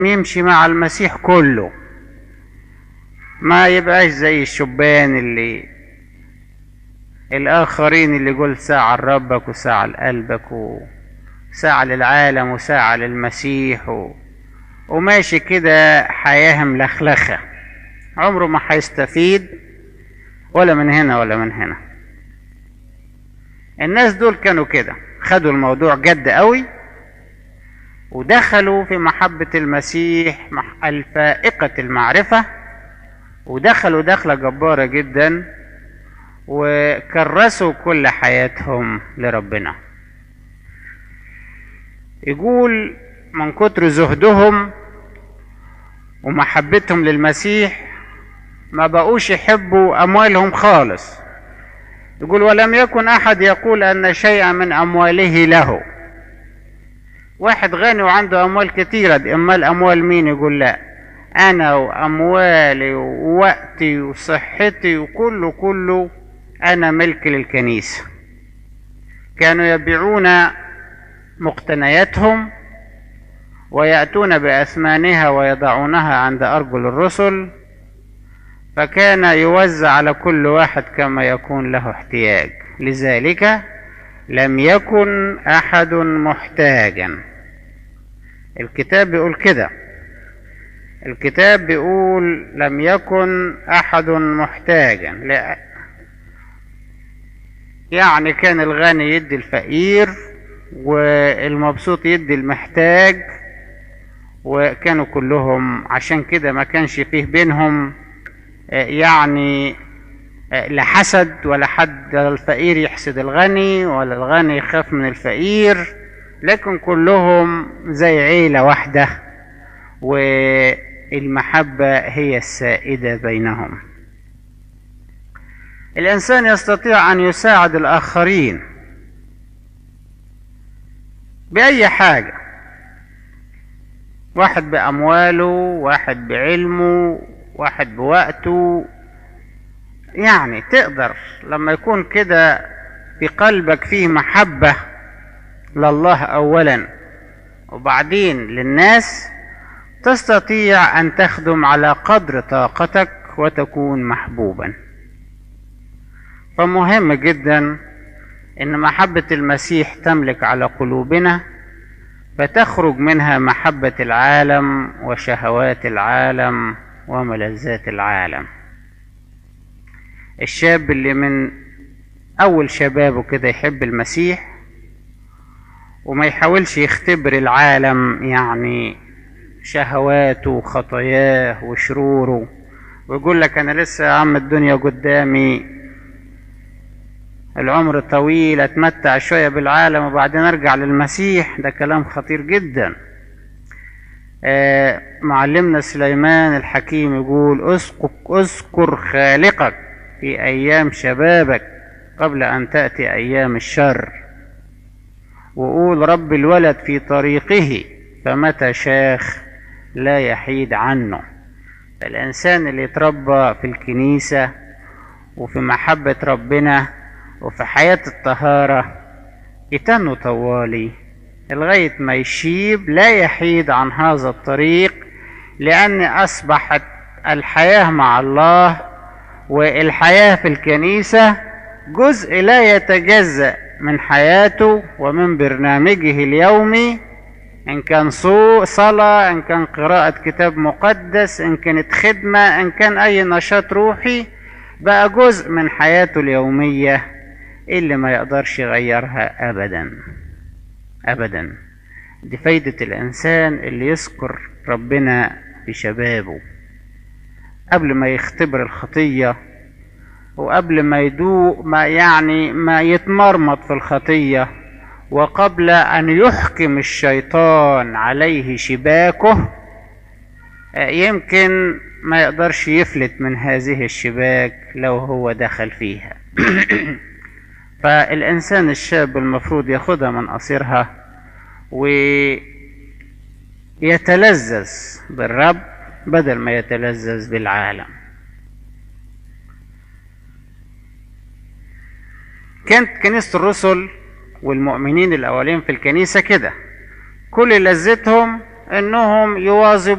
يمشي مع المسيح كله ما يبقاش زي الشبان اللي الآخرين اللي يقول ساعة لربك وساعة لقلبك وساعة للعالم وساعة للمسيح و... وماشي كده حياة ملخلخة عمره ما هيستفيد ولا من هنا ولا من هنا الناس دول كانوا كده خدوا الموضوع جد قوي ودخلوا في محبة المسيح الفائقة المعرفة ودخلوا دخلة جبارة جدا وكرسوا كل حياتهم لربنا يقول من كتر زهدهم ومحبتهم للمسيح ما بقوش يحبوا أموالهم خالص يقول ولم يكن أحد يقول أن شيئا من أمواله له واحد غني وعنده أموال كتيرة دي أمال أموال مين يقول لا أنا وأموالي ووقتي وصحتي وكله كله أنا ملك للكنيسة كانوا يبيعون مقتنياتهم ويأتون بأثمانها ويضعونها عند أرجل الرسل فكان يوزع على كل واحد كما يكون له احتياج لذلك لم يكن أحد محتاجا الكتاب بيقول كده الكتاب بيقول لم يكن أحد محتاجا لا يعني كان الغني يدي الفقير والمبسوط يدي المحتاج وكانوا كلهم عشان كده ما كانش فيه بينهم يعني لا حسد ولا حد الفقير يحسد الغني ولا الغني يخاف من الفقير لكن كلهم زي عيلة واحدة والمحبة هي السائدة بينهم الإنسان يستطيع أن يساعد الآخرين بأي حاجة واحد بأمواله واحد بعلمه واحد بوقته يعني تقدر لما يكون كده في قلبك فيه محبة لله أولا وبعدين للناس تستطيع أن تخدم على قدر طاقتك وتكون محبوبا فمهم جدا ان محبة المسيح تملك على قلوبنا فتخرج منها محبة العالم وشهوات العالم وملذات العالم الشاب اللي من اول شبابه كده يحب المسيح وما يحاولش يختبر العالم يعني شهواته وخطاياه وشروره ويقول لك انا لسه يا عم الدنيا قدامي العمر طويل اتمتع شوية بالعالم وبعدين ارجع للمسيح ده كلام خطير جدا آه معلمنا سليمان الحكيم يقول اذكر خالقك في ايام شبابك قبل ان تأتي ايام الشر وقول رب الولد في طريقه فمتى شاخ لا يحيد عنه الانسان اللي يتربى في الكنيسة وفي محبة ربنا وفي حياة الطهارة يتنوا طوالي لغاية ما يشيب لا يحيد عن هذا الطريق لأن أصبحت الحياة مع الله والحياة في الكنيسة جزء لا يتجزأ من حياته ومن برنامجه اليومي إن كان صلاة إن كان قراءة كتاب مقدس إن كانت خدمة إن كان أي نشاط روحي بقى جزء من حياته اليوميه اللي ما يقدرش يغيرها ابدا ابدا دي فايدة الانسان اللي يذكر ربنا في شبابه قبل ما يختبر الخطية وقبل ما يدوق ما يعني ما يتمرمط في الخطية وقبل ان يحكم الشيطان عليه شباكه يمكن ما يقدرش يفلت من هذه الشباك لو هو دخل فيها فالإنسان الشاب المفروض ياخدها من قصيرها ويتلذذ بالرب بدل ما يتلذذ بالعالم كانت كنيسة الرسل والمؤمنين الأولين في الكنيسة كده كل لذتهم انهم يواظبون